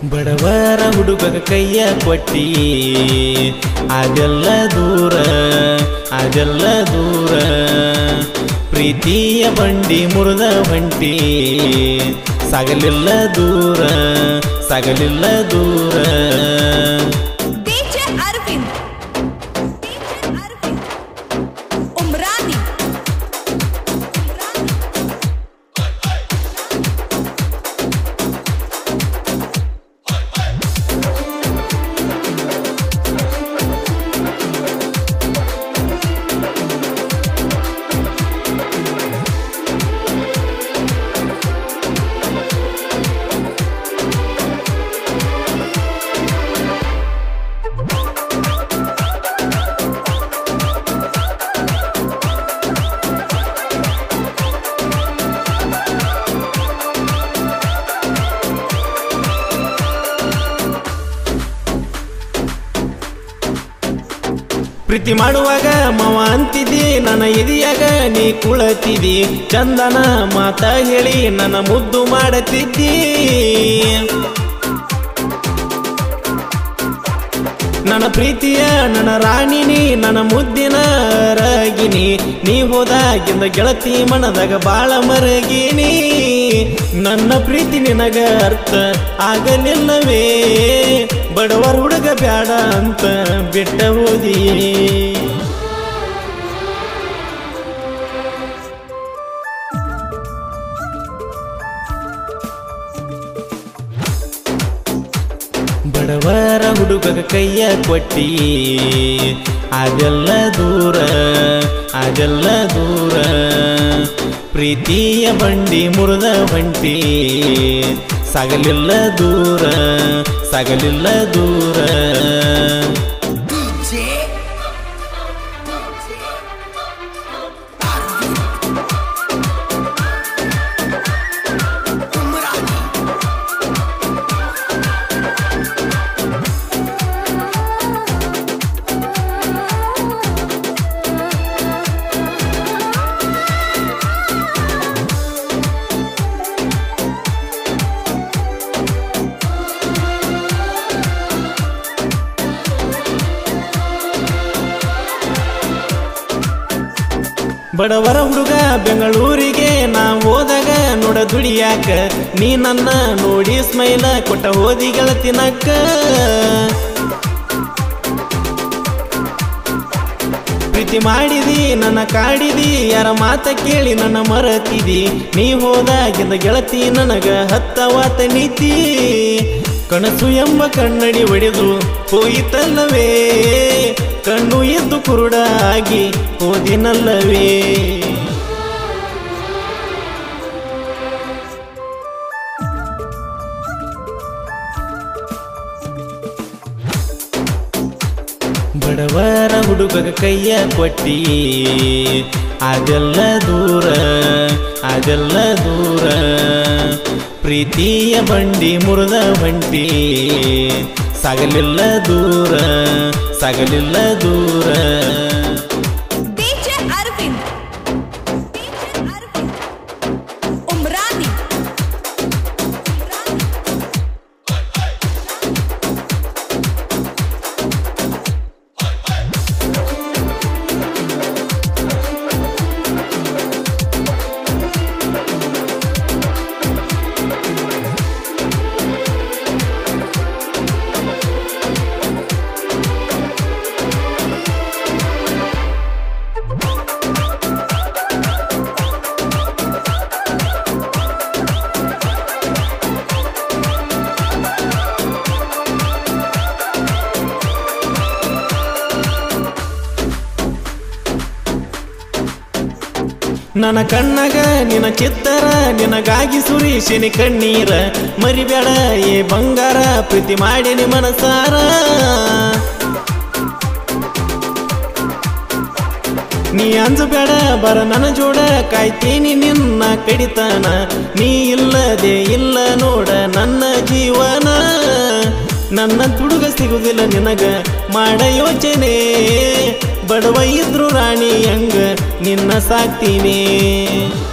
ಬಡವರ ಹುಡುಗಗ ಕೈಯ ಕೊಟ್ಟಿ ಅದೆಲ್ಲ ದೂರ ಅದೆಲ್ಲ ದೂರ ಪ್ರೀತಿಯ ಬಂಡಿ ಮುರಿದ ಹೊಂಟಿ ಸಾಗಲಿಲ್ಲ ದೂರ ಸಾಗಲಿಲ್ಲ ದೂರ DJ Arvind. DJ Arvind. Umrani. Umrani. ಪ್ರೀತಿ ಮಾಡುವಾಗ ಮವ ಅಂತಿದ್ದಿ ನನ್ನ ಎದಿಯಾಗ ನೀ ಕುಳತಿದ್ದಿ ಚಂದನ ಮಾತ ಹೇಳಿ ನನ್ನ ಮುದ್ದು ಮಾಡತಿದ್ದಿ ನನ್ನ ಪ್ರೀತಿಯ ನನ್ನ ರಾಣಿನಿ ನನ್ನ ಮುದ್ದಿನ ರಗಿನಿ ನೀ ಹೋದಾಗಿಂದ ಗೆಳತಿ ಮನದಾಗ ಬಾಳ ಮರಗಿನಿ ನನ್ನ ಪ್ರೀತಿ ನಿನಗ ಅರ್ಥ ಆಗಲಿಲ್ಲವೇ ಬಡವರ ಹುಡುಗ ಬ್ಯಾಡ ಅಂತ ಬಿಟ್ಟ ಹೋದಿ ಬಡವರ ಹುಡುಗಗ ಕೈಯ ಕೊಟ್ಟಿ ಅದೆಲ್ಲ ದೂರ ಅದೆಲ್ಲ ದೂರ ಪ್ರೀತಿಯ ಬಂಡಿ ಮುರಿದ ಹೊಂಟಿ ಸಾಗಲಿಲ್ಲ ದೂರ ಸಾಗಲಿಲ್ಲ ದೂರ ಬಡವರ ಹುಡುಗ ಬೆಂಗಳೂರಿಗೆ ನಾ ಹೋದಾಗ ನೋಡ ದುಡಿಯಾಕ ನೀ ನನ್ನ ನೋಡಿ ಸ್ಮೈಲ ಕೊಟ್ಟ ಹೋದಿ ಗೆಳತಿನಕ್ಕ ಪ್ರೀತಿ ಮಾಡಿದಿ ನನ್ನ ಕಾಡಿದಿ ಯಾರ ಮಾತ ಕೇಳಿ ನನ್ನ ಮರತಿದಿ ನೀ ಹೋದಾಗಿಂದ ಗೆಳತಿ ನನಗ ಹತ್ತವಾತ ನೀತಿ ಕನಸು ಎಂಬ ಕನ್ನಡಿ ಒಡೆದು ಹೋಯಿತಲ್ಲವೇ ಕಣ್ಣು ಎದ್ದು ಕುರುಡ ಆಗಿ ಹೋದಿನಲ್ಲವೇ ಬಡವರ ಹುಡುಗಗ ಕೈಯ ಕೊಟ್ಟಿ ಅದೆಲ್ಲ ದೂರ ಅದೆಲ್ಲ ದೂರ ಪ್ರೀತಿಯ ಬಂಡಿ ಮುರಿದ ಹೊಂಟಿ ಸಾಗಲಿಲ್ಲ ದೂರ ಸಾಗಲಿಲ್ಲ ದೂರ DJ Arvind. DJ Arvind. Umrani. Umrani. ನನ್ನ ಕಣ್ಣಗ ನಿನ್ನ ಚಿತ್ತರ ನಿನಗಾಗಿ ಸುರೀಶಿನಿ ಕಣ್ಣೀರ ಮರಿಬೇಡ ಏ ಬಂಗಾರ ಪ್ರೀತಿ ಮಾಡಿನಿ ಮನಸಾರ ನೀ ಅಂಜಬೇಡ ಬರ ನನ್ನ ಜೋಡ ಕಾಯ್ತೀನಿ ನಿನ್ನ ಕಡಿತನ ನೀ ಇಲ್ಲದೆ ಇಲ್ಲ ನೋಡ ನನ್ನ ಜೀವನ ನನ್ನ ತುಡುಗ ಸಿಗುದಿಲ್ಲ ನಿನಗ ಮಾಡ ಯೋಚನೆ ಬಡವ ಇದ್ರು ರಾಣಿ ಹಂಗ ನಿನ್ನ ಸಾಕ್ತೀನಿ